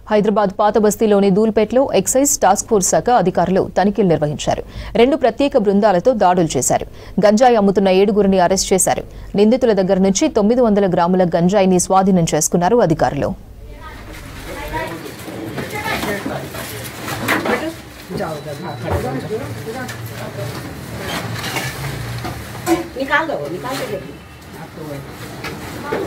హైదరాబాద్ పాత బస్తీలోని దూల్పేటలో ఎక్సైజ్ టాస్క్ ఫోర్స్ శాఖ అధికారులు తనిఖీలు నిర్వహించారు రెండు ప్రత్యేక బృందాలతో దాడులు చేశారు గంజాయి అమ్ముతున్న ఏడుగురిని అరెస్ట్ చేశారు నిందితుల దగ్గర నుంచి తొమ్మిది వందల గ్రాముల గంజాయిని స్వాధీనం చేసుకున్నారు అధికారులు जाओ उधर हाँ खड़े हो जाओ। निकाल दो निकाल दो जल्दी। आपको वो-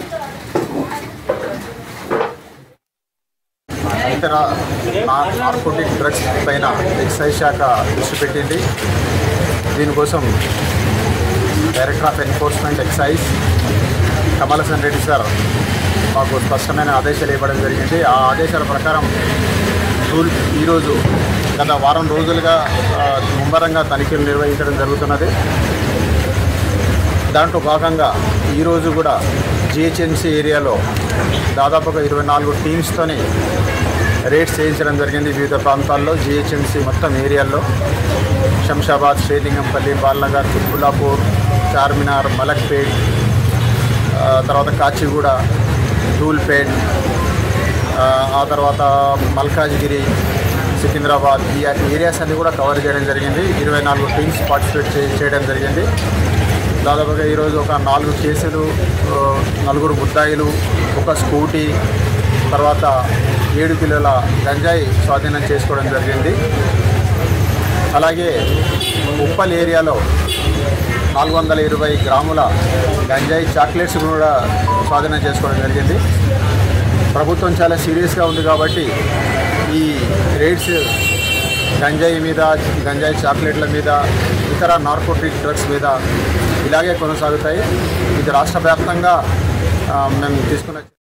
ఇతర నా- నార్కోటిక్ డ్రగ్స్ పైన ఎక్సైజ్ శాఖ దృష్టి పెట్టింది దీనికోసం director of enforcement excise Kamalasan Reddy sir మాకు స్పష్టమైన ఆదేశాలు ఇవ్వడం జరిగింది ఆ ఆదేశాల ప్రకారం రూల్ ఈరోజు గత వారం రోజులుగా ఆ, ముమ్మరంగా తనిఖీలు నిర్వహించడం జరుగుతున్నది దాంట్లో భాగంగా ఈరోజు కూడా జిహెచ్ఎంసీ ఏరియాలో దాదాపుగా ఇరవై నాలుగు టీమ్స్తోని రేట్స్ చేయించడం జరిగింది వివిధ ప్రాంతాల్లో జిహెచ్ఎంసీ మొత్తం ఏరియాల్లో శంషాబాద్ శ్రీలింగంపల్లి బాలనగర్ తుల్పులాపూర్ చార్మినార్ మలక్పేట్ ఆ, తర్వాత కాచిగూడ ధూల్పేట్ ఆ, ఆ తర్వాత మల్కాజ్గిరి సికింద్రాబాద్ ఈ ఏరియాస్ అన్ని కూడా కవర్ చేయడం జరిగింది ఇరవై నాలుగు టీమ్స్ పార్టిసిపేట్ చే- చేయడం జరిగింది దాదాపుగా ఈరోజు ఒక నాలుగు కేసులు ఆ, నలుగురు ముద్దాయిలు ఒక స్కూటీ తర్వాత ఏడు కిలోల గంజాయి స్వాధీనం చేసుకోవడం జరిగింది అలాగే ఉప్పల్ ఏరియాలో నాలుగు వందల ఇరవై గ్రాముల గంజాయి చాక్లెట్స్ కూడా స్వాధీనం చేసుకోవడం జరిగింది ప్రభుత్వం చాలా సీరియస్గా ఉంది కాబట్టి ఈ రేట్స్ గంజాయి మీద గంజాయి చాక్లెట్ల మీద ఇతర నార్కోటిక్ డ్రగ్స్ మీద ఇలాగే కొనసాగుతాయి ఇది రాష్ట్ర వ్యాప్తంగా ఆ, మేము తీసుకున్న